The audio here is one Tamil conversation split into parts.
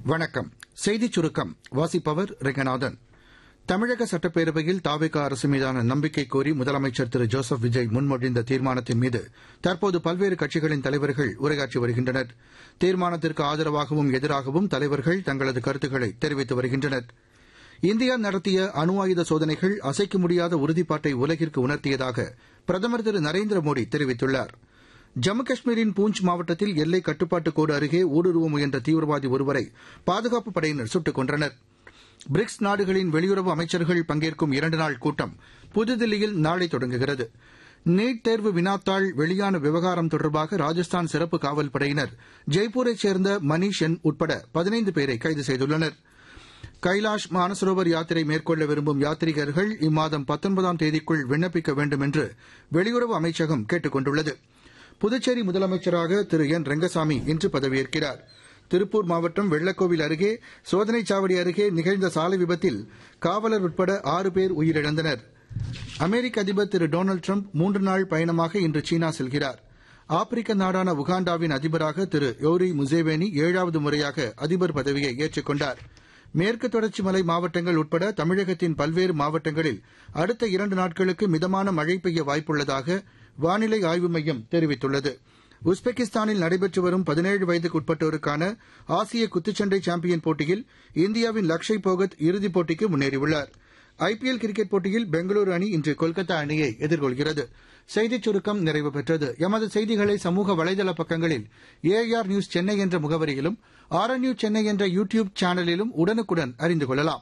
வணக்கம் செய்திச் சுருக்கம் வாசிப்பவர் ரெங்கநாதன் தமிழக சட்டப்பேரவையில் தாவேகா அரசு மீதான நம்பிக்கை கோரி முதலமைச்சர் திரு ஜோசப் விஜய் முன்மொழிந்த தீர்மானத்தின் மீது தற்போது பல்வேறு கட்சிகளின் தலைவர்கள் உரையாற்றி வருகின்றனர் தீர்மானத்திற்கு ஆதரவாகவும் எதிராகவும் தலைவர்கள் தங்களது கருத்துக்களை தெரிவித்து வருகின்றனர் இந்தியா நடத்திய அணு ஆயுத சோதனைகள் அசைக்க முடியாத உறுதிப்பாட்டை உலகிற்கு உணர்த்தியதாக பிரதமர் திரு நரேந்திர மோடி தெரிவித்துள்ளார் ஜம்மு காஷ்மீரின் பூஞ்ச் மாவட்டத்தில் எல்லை கட்டுப்பாட்டு கோடு அருகே ஊடுருவ முயன்ற தீவிரவாதி ஒருவரை பாதுகாப்புப் படையினர் சுட்டுக் கொன்றனர் பிரிக்ஸ் நாடுகளின் வெளியுறவு அமைச்சர்கள் பங்கேற்கும் இரண்டு நாள் கூட்டம் புதுதில்லியில் நாளை தொடங்குகிறது நீட் தேர்வு வினாத்தாள் வெளியான விவகாரம் தொடர்பாக ராஜஸ்தான் சிறப்பு காவல் படையினர் ஜெய்ப்பூரைச் சேர்ந்த மணீஷ் என் உட்பட பதினைந்து பேரை கைது செய்துள்ளனர் கைலாஷ் மானசரோவர் யாத்திரை மேற்கொள்ள விரும்பும் யாத்ரீகர்கள் இம்மாதம் பத்தொன்பதாம் தேதிக்குள் விண்ணப்பிக்க வேண்டும் என்று வெளியுறவு அமைச்சகம் கேட்டுக் கொண்டுள்ளது புதுச்சேரி முதலமைச்சராக திரு என் ரெங்கசாமி இன்று பதவியேற்கிறார் திருப்பூர் மாவட்டம் வெள்ளக்கோவில் அருகே சோதனைச் சாவடி அருகே நிகழ்ந்த சாலை விபத்தில் காவலர் உட்பட ஆறு பேர் உயிரிழந்தனர் அமெரிக்க அதிபர் திரு டொனால்டு ட்ரம்ப் மூன்று நாள் பயணமாக இன்று சீனா செல்கிறார் ஆப்பிரிக்க நாடான உகாண்டாவின் அதிபராக திரு யோரி முசேவேனி ஏழாவது முறையாக அதிபர் பதவியை ஏற்றுக் கொண்டார் மேற்கு தொடர்ச்சி மலை மாவட்டங்கள் உட்பட தமிழகத்தின் பல்வேறு மாவட்டங்களில் அடுத்த இரண்டு நாட்களுக்கு மிதமான மழை பெய்ய வாய்ப்புள்ளதாக வானிலை ஆய்வு மையம் தெரிவித்துள்ளது உஸ்பெகிஸ்தானில் நடைபெற்று வரும் பதினேழு வயதுக்குட்பட்டோருக்கான ஆசிய குத்துச்சண்டை சாம்பியன் போட்டியில் இந்தியாவின் லக்ஷய் போகத் இறுதிப் போட்டிக்கு முன்னேறியுள்ளார் ஐபிஎல் கிரிக்கெட் போட்டியில் பெங்களூரு அணி இன்று கொல்கத்தா அணியை எதிர்கொள்கிறது செய்திச் சுருக்கம் நிறைவு பெற்றது எமது செய்திகளை சமூக வலைதள பக்கங்களில் ஏஆர் நியூஸ் சென்னை என்ற முகவரியிலும் ஆர் என் நியூஸ் சென்னை என்ற யூ டியூப் சேனலிலும் உடனுக்குடன் அறிந்து கொள்ளலாம்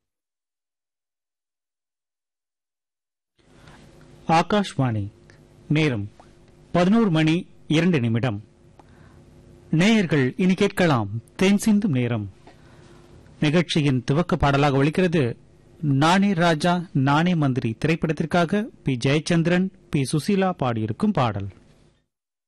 ஆகாஷ்வாணி நேரம் பதினோரு மணி இரண்டு நிமிடம் நேயர்கள் இனி கேட்கலாம் தேன் சிந்தும் நேரம் நிகழ்ச்சியின் துவக்க பாடலாக ஒலிக்கிறது நானே ராஜா நானே மந்திரி திரைப்படத்திற்காக பி ஜெயச்சந்திரன் பி சுசீலா பாடியிருக்கும் பாடல்